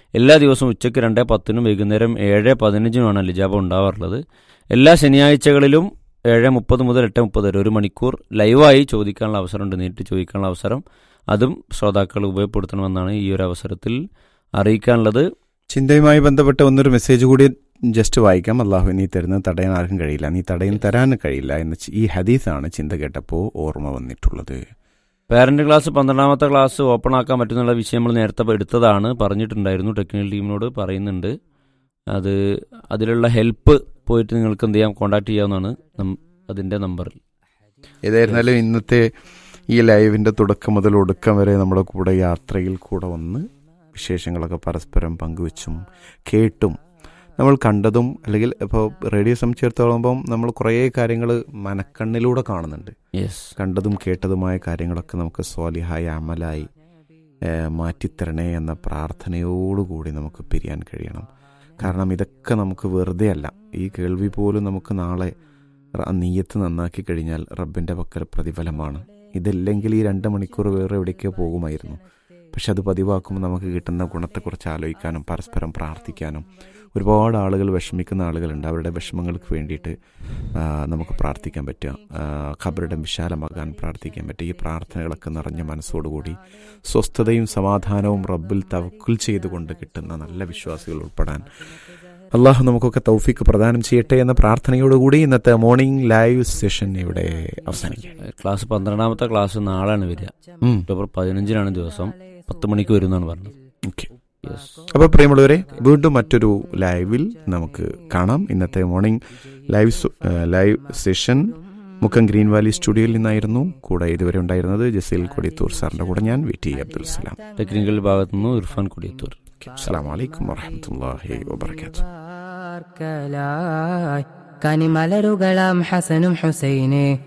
എല്ലാ ദിവസവും ഉച്ചയ്ക്ക് രണ്ടേ പത്തിനും വൈകുന്നേരം ഏഴ് പതിനഞ്ചിനുമാണ് ലിജാബ ഉണ്ടാവാറുള്ളത് എല്ലാ ശനിയാഴ്ചകളിലും ഏഴ് മുപ്പത് മുതൽ എട്ട് മുപ്പത് വരെ ഒരു മണിക്കൂർ ലൈവായി ചോദിക്കാനുള്ള അവസരമുണ്ട് നേരിട്ട് ചോദിക്കാനുള്ള അവസരം അതും ശ്രോതാക്കൾ ഉപയോഗപ്പെടുത്തണമെന്നാണ് ഈ ഒരു അവസരത്തിൽ അറിയിക്കാനുള്ളത് ചിന്തയുമായി ബന്ധപ്പെട്ട ഒന്നൊരു മെസ്സേജ് കൂടി ജസ്റ്റ് വായിക്കാം അള്ളാഹു നീ തരുന്നത് തടയാൻ ആർക്കും കഴിയില്ല നീ തടയാൻ തരാൻ കഴിയില്ല എന്ന് ചി- ഈ ഹദീസാണ് ചിന്ത കേട്ടപ്പോൾ ഓർമ്മ വന്നിട്ടുള്ളത് പാരന്റ് ക്ലാസ് പന്ത്രണ്ടാമത്തെ ക്ലാസ് ഓപ്പൺ ആക്കാൻ പറ്റുന്നുള്ള വിഷയം നമ്മൾ നേരത്തെ എടുത്തതാണ് പറഞ്ഞിട്ടുണ്ടായിരുന്നു ടെക്നിക്കൽ ടീമിനോട് പറയുന്നുണ്ട് അത് അതിലുള്ള ഹെൽപ്പ് പോയിട്ട് നിങ്ങൾക്ക് എന്ത് ചെയ്യാം കോൺടാക്ട് ചെയ്യാവുന്നതാണ് നം- അതിന്റെ നമ്പറിൽ ഏതായിരുന്നാലും ഇന്നത്തെ ഈ ലൈവിന്റെ തുടക്കം മുതൽ ഒടുക്കം വരെ നമ്മുടെ കൂടെ യാത്രയിൽ കൂടെ വന്ന് വിശേഷങ്ങളൊക്കെ പരസ്പരം പങ്കുവെച്ചും കേട്ടും നമ്മൾ കണ്ടതും അല്ലെങ്കിൽ ഇപ്പോൾ റേഡിയോ സംബന്ധിച്ചിടത്തോളം നമ്മൾ കുറേ കാര്യങ്ങൾ മനക്കണ്ണിലൂടെ കാണുന്നുണ്ട് യെസ് കണ്ടതും കേട്ടതുമായ കാര്യങ്ങളൊക്കെ നമുക്ക് സ്വാലിഹായ അമലായി ഏഹ്, മാറ്റിത്തരണേ എന്ന പ്രാർത്ഥനയോടുകൂടി നമുക്ക് പിരിയാൻ കഴിയണം കാരണം ഇതൊക്കെ നമുക്ക് വെറുതെ അല്ല ഈ കേൾവി പോലും നമുക്ക് നാളെ റ- നീയത്ത് നന്നാക്കി കഴിഞ്ഞാൽ റബ്ബിൻ്റെ പക്കൽ പ്രതിഫലമാണ് ഇതില്ലെങ്കിൽ ഈ രണ്ട് മണിക്കൂർ വേറെ എവിടേക്കോ പോകുമായിരുന്നു പക്ഷെ അത് പതിവാക്കുമ്പോൾ നമുക്ക് കിട്ടുന്ന ഗുണത്തെക്കുറിച്ച് ആലോചിക്കാനും പരസ്പരം പ്രാർത്ഥിക്കാനും ഒരുപാട് ആളുകൾ വിഷമിക്കുന്ന ആളുകളുണ്ട് അവരുടെ വിഷമങ്ങൾക്ക് വേണ്ടിയിട്ട് ആ, നമുക്ക് പ്രാർത്ഥിക്കാൻ പറ്റുക ആ, ഖബറുടെ വിശാലമാകാൻ പ്രാർത്ഥിക്കാൻ പറ്റുക ഈ പ്രാർത്ഥനകളൊക്കെ നിറഞ്ഞ മനസ്സോടുകൂടി സ്വസ്ഥതയും സമാധാനവും റബ്ബിൽ തവക്കുൽ ചെയ്തുകൊണ്ട് കിട്ടുന്ന നല്ല വിശ്വാസികൾ ഉൾപ്പെടാൻ അള്ളാഹു നമുക്കൊക്കെ തൗഫീക്ക് പ്രദാനം ചെയ്യട്ടെ എന്ന പ്രാർത്ഥനയോടുകൂടി ഇന്നത്തെ മോർണിംഗ് ലൈവ് സെഷൻ ഇവിടെ അവസാനിക്കാം ക്ലാസ് പന്ത്രണ്ടാമത്തെ ക്ലാസ് നാളെയാണ് വരിക ഉം. ഒക്ടോബർ പതിനഞ്ചിനാണ് ദിവസം പത്ത് മണിക്ക് വരുമെന്നാണ് പറഞ്ഞത് ഓക്കെ യെസ് അപ്പോൾ പ്രിയമുള്ളവരെ വീണ്ടും മറ്റൊരു ലൈവിൽ നമുക്ക് കാണാം ഇന്നത്തെ മോർണിംഗ് ലൈവ് സു- ഏ, live session Mukkam green valley സ്റ്റുഡിയോയിൽ നിന്നായിരുന്നു കൂടെ ഇതുവരെ ഉണ്ടായിരുന്നത് ജസീൽ കൊടിത്തൂർ സാറിന്റെ കൂടെ ഞാൻ V T Abdul Salam technical ഭാഗത്തു നിന്ന് ഇർഫാൻ കൊടിയത്തൂർ അസ്സാം വലൈക്കും വാഹമത്തല്ലാഹി വാബർക്കാത്തു കനിമലരുകളാം ഹസനും ഹുസൈനെ